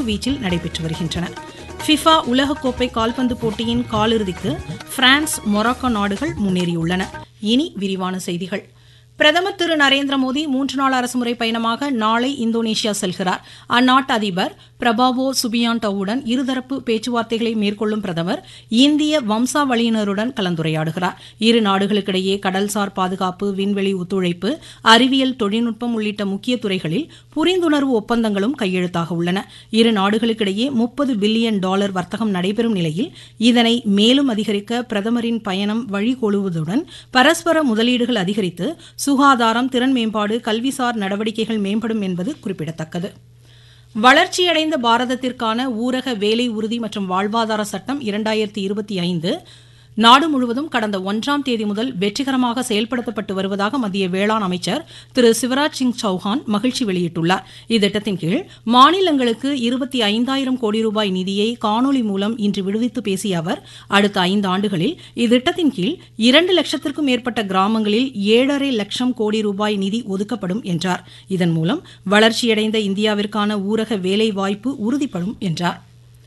முழுவீச்சில் நடைபெற்று வருகின்றன ஃபிஃபா உலகக்கோப்பை கால்பந்து போட்டியின் காலிறுதிக்கு பிரான்ஸ் மொராக்கோ நாடுகள் முன்னேறியுள்ளன இனி விரிவான செய்திகள் பிரதமர் திரு நரேந்திர மோடி மூன்று நாள் அரசுமுறை பயணமாக நாளை இந்தோனேஷியா செல்கிறார் அந்நாட்டு அதிபர் பிரபாவோ சுபியாண்டோவுடன் இருதரப்பு பேச்சுவார்த்தைகளை மேற்கொள்ளும் பிரதமர் இந்திய வம்சாவளியினருடன் கலந்துரையாடுகிறார் இரு நாடுகளுக்கிடையே கடல்சார் பாதுகாப்பு விண்வெளி ஒத்துழைப்பு அறிவியல் தொழில்நுட்பம் உள்ளிட்ட முக்கிய துறைகளில் புரிந்துணர்வு ஒப்பந்தங்களும் கையெழுத்தாக உள்ளன இரு நாடுகளுக்கிடையே முப்பது பில்லியன் டாலர் வர்த்தகம் நடைபெறும் நிலையில் இதனை மேலும் அதிகரிக்க பிரதமரின் பயணம் வழிகோலுவதுடன் பரஸ்பர முதலீடுகள் அதிகரித்து சுகாதாரம் திறன் மேம்பாடு கல்விசார் நடவடிக்கைகள் மேம்படும் என்பது குறிப்பிடத்தக்கது வளர்ச்சியடைந்த பாரதத்திற்கான ஊரக வேலை உறுதி மற்றும் வாழ்வாதார சட்டம் இரண்டாயிரத்தி இருபத்தி ஐந்து நாடு முழுவதும் கடந்த ஒன்றாம் தேதி முதல் வெற்றிகரமாக செயல்படுத்தப்பட்டு வருவதாக மத்திய வேளாண் அமைச்சர் திரு சிவராஜ் சிங் சௌஹான் மகிழ்ச்சி வெளியிட்டுள்ளார் இத்திட்டத்தின் கீழ் மாநிலங்களுக்கு இருபத்தி ஐந்தாயிரம் கோடி ரூபாய் நிதியை காணொலி மூலம் இன்று விடுவித்து பேசிய அவர் அடுத்த ஐந்து ஆண்டுகளில் இத்திட்டத்தின் கீழ் இரண்டு லட்சத்திற்கும் மேற்பட்ட கிராமங்களில் ஏழரை லட்சம் கோடி ரூபாய் நிதி ஒதுக்கப்படும் என்றார் இதன் மூலம் வளர்ச்சியடைந்த இந்தியாவிற்கான ஊரக வேலை வாய்ப்பு உறுதிப்படும் என்றார்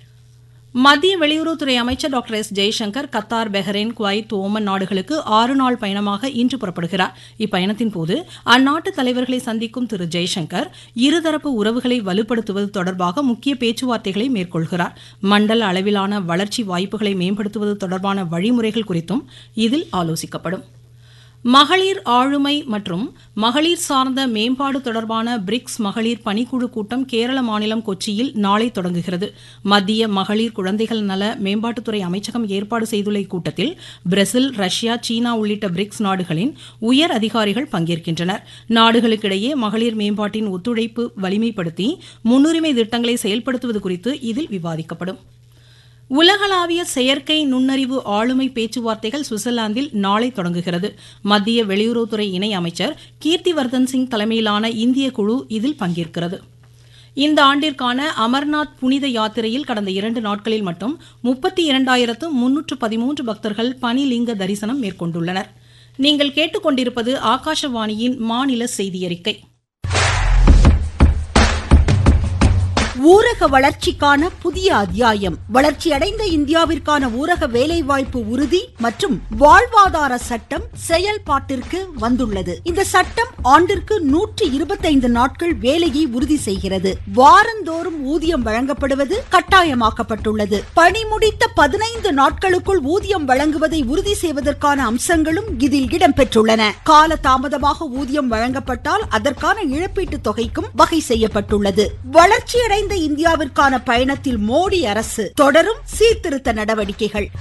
மத்திய வெளியுறவுத்துறை அமைச்சர் doctor S Jaishankar Qatar Bahrain Kuwait Oman நாடுகளுக்கு ஆறு நாள் பயணமாக இன்று புறப்படுகிறார் இப்பயணத்தின் போது அந்நாட்டு தலைவர்களை சந்திக்கும் திரு ஜெய்சங்கர் இருதரப்பு உறவுகளை வலுப்படுத்துவது தொடர்பாக முக்கிய பேச்சுவார்த்தைகளை மேற்கொள்கிறார் மண்டல அளவிலான வளர்ச்சி வாய்ப்புகளை மேம்படுத்துவது தொடர்பான வழிமுறைகள் குறித்தும் இதில் ஆலோசிக்கப்படும் மகளிர் ஆளுமை மற்றும் மகளிர் சார்ந்த மேம்பாடு தொடர்பான பிரிக்ஸ் மகளிர் பணிக்குழு கூட்டம் கேரள மாநிலம் கொச்சியில் நாளை தொடங்குகிறது மத்திய மகளிர் குழந்தைகள் நல மேம்பாட்டுத்துறை அமைச்சகம் ஏற்பாடு செய்துள்ள இக்கூட்டத்தில் பிரேசில் ரஷ்யா சீனா உள்ளிட்ட பிரிக்ஸ் நாடுகளின் உயர் அதிகாரிகள் பங்கேற்கின்றனர் நாடுகளுக்கிடையே மகளிர் மேம்பாட்டின் ஒத்துழைப்பு வலிமைப்படுத்தி முன்னுரிமை திட்டங்களை செயல்படுத்துவது குறித்து இதில் விவாதிக்கப்படும் உலகளாவிய செயற்கை நுண்ணறிவு ஆளுமை பேச்சுவார்த்தைகள் சுவிட்சர்லாந்தில் நாளை தொடங்குகிறது மத்திய வெளியுறவுத்துறை இணை அமைச்சர் கீர்த்திவர்தன் சிங் தலைமையிலான இந்திய குழு இதில் பங்கேற்கிறது இந்த ஆண்டிற்கான அமர்நாத் புனித யாத்திரையில் கடந்த இரண்டு நாட்களில் மட்டும் முப்பத்தி இரண்டாயிரத்து முன்னூற்று பதிமூன்று பக்தர்கள் பனிலிங்க தரிசனம் மேற்கொண்டுள்ளனர் நீங்கள் கேட்டுக்கொண்டிருப்பது ஆகாஷவாணியின் மாநில செய்தியறிக்கை ஊரக வளர்ச்சிக்கான புதிய அத்தியாயம் வளர்ச்சியடைந்த இந்தியாவிற்கான ஊரக வேலைவாய்ப்பு உறுதி மற்றும் வாழ்வாதார சட்டம் செயல்பாட்டிற்கு வந்துள்ளது இந்த சட்டம் ஆண்டிற்கு நூற்றி இருபத்தைந்து நாட்கள் வேலையை உறுதி செய்கிறது வாரந்தோறும் ஊதியம் வழங்கப்படுவது கட்டாயமாக்கப்பட்டுள்ளது பணி முடித்த பதினைந்து நாட்களுக்குள் ஊதியம் வழங்குவதை உறுதி செய்வதற்கான அம்சங்களும் இதில் இடம்பெற்றுள்ளன கால தாமதமாக ஊதியம் வழங்கப்பட்டால் அதற்கான இழப்பீட்டு தொகைக்கும் வகை செய்யப்பட்டுள்ளது வளர்ச்சியடைந்த வளர்ந்த இந்தியாவிற்கான பயணத்தில் மோடி அரசு தொடரும் சீர்திருத்த நடவடிக்கைகள்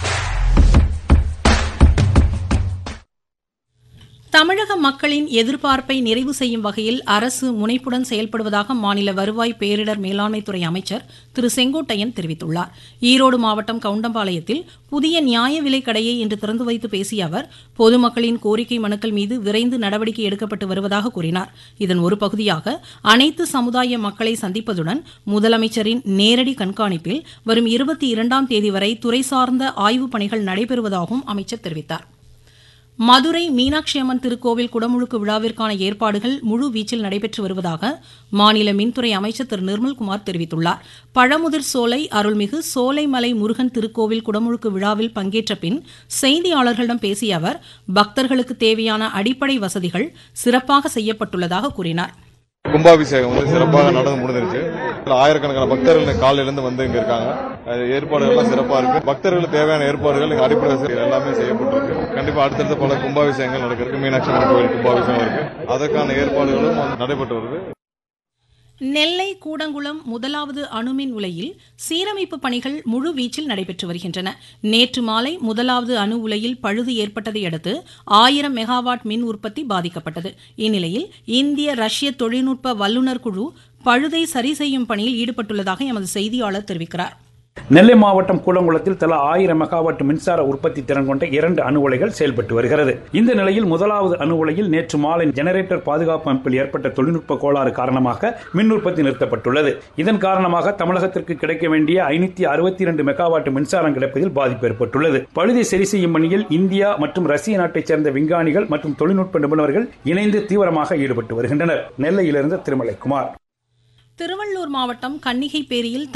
தமிழக மக்களின் எதிர்பார்ப்பை நிறைவு செய்யும் வகையில் அரசு முனைப்புடன் செயல்படுவதாக மாநில வருவாய் பேரிடர் மேலாண்மைத்துறை அமைச்சர் திரு செங்கோட்டையன் தெரிவித்துள்ளார் ஈரோடு மாவட்டம் கவுண்டம்பாளையத்தில் புதிய நியாய விலை கடையை இன்று திறந்து வைத்து பேசிய அவர் பொதுமக்களின் கோரிக்கை மனுக்கள் மீது விரைந்து நடவடிக்கை எடுக்கப்பட்டு வருவதாக கூறினார் இதன் ஒரு பகுதியாக அனைத்து சமுதாய மக்களை சந்திப்பதுடன் முதலமைச்சரின் நேரடி கண்காணிப்பில் வரும் இருபத்தி இரண்டாம் தேதி வரை துறை சார்ந்த ஆய்வுப் பணிகள் நடைபெறுவதாகவும் அமைச்சர் தெரிவித்தார் மதுரை மீனாட்சி அம்மன் திருக்கோவில் குடமுழுக்கு விழாவிற்கான ஏற்பாடுகள் முழு வீச்சில் நடைபெற்று வருவதாக மாநில மின்துறை அமைச்சர் திரு நிர்மல்குமார் தெரிவித்துள்ளார் பழமுதிர் சோலை அருள்மிகு சோலைமலை முருகன் திருக்கோவில் குடமுழுக்கு விழாவில் பங்கேற்ற பின் செய்தியாளர்களிடம் பேசிய அவர் பக்தர்களுக்கு தேவையான அடிப்படை வசதிகள் சிறப்பாக செய்யப்பட்டுள்ளதாக கூறினார் கும்பாபிஷேகம் வந்து சிறப்பாக நடந்து முடிஞ்சிருச்சு ஆயிரக்கணக்கான பக்தர்கள் காலையில இருந்து வந்து இங்க இருக்காங்க ஏற்பாடுகள் எல்லாம் சிறப்பா இருக்கு பக்தர்களுக்கு தேவையான ஏற்பாடுகள் இங்க அடிப்படை வசதிகள் எல்லாமே செய்யப்பட்டிருக்கு கண்டிப்பா அடுத்தடுத்த பல கும்பாபிஷேகங்கள் நடக்கிறது மீனாட்சி அம்மன் கோயில் கும்பாபிஷேகம் இருக்கு அதற்கான ஏற்பாடுகளும் நடைபெற்று வருது நெல்லை கூடங்குளம் முதலாவது அணுமின் உலையில் சீரமைப்பு பணிகள் முழு வீச்சில் நடைபெற்று வருகின்றன நேற்று மாலை முதலாவது அணு உலையில் பழுது ஏற்பட்டதை அடுத்து ஆயிரம் மெகாவாட் மின் உற்பத்தி பாதிக்கப்பட்டது இந்நிலையில் இந்திய ரஷ்ய தொழில்நுட்ப வல்லுநர் குழு பழுதை சரி செய்யும் பணியில் ஈடுபட்டுள்ளதாக எமது செய்தியாளர் தெரிவிக்கிறார் நெல்லை மாவட்டம் கூடங்குளத்தில் தலா ஆயிரம் மெகாவாட் மின்சார உற்பத்தி திறன் கொண்ட இரண்டு அணு உலைகள் செயல்பட்டு வருகிறது இந்த நிலையில் முதலாவது அணு உலையில் நேற்று மாலை ஜெனரேட்டர் பாதுகாப்பு அமைப்பில் ஏற்பட்ட தொழில்நுட்ப கோளாறு காரணமாக மின் உற்பத்தி நிறுத்தப்பட்டுள்ளது இதன் காரணமாக தமிழகத்திற்கு கிடைக்க வேண்டிய ஐநூத்தி அறுபத்தி இரண்டு மெகாவாட் மின்சாரம் கிடைப்பதில் பாதிப்பு ஏற்பட்டுள்ளது பழுதை சரி செய்யும் பணியில் இந்தியா மற்றும் ரஷ்ய நாட்டைச் சேர்ந்த விஞ்ஞானிகள் மற்றும் தொழில்நுட்ப நிபுணர்கள் இணைந்து தீவிரமாக ஈடுபட்டு வருகின்றனர் நெல்லையிலிருந்து திருமலைக்குமார் திருவள்ளூர் மாவட்டம் கன்னிகைப்பேரியில்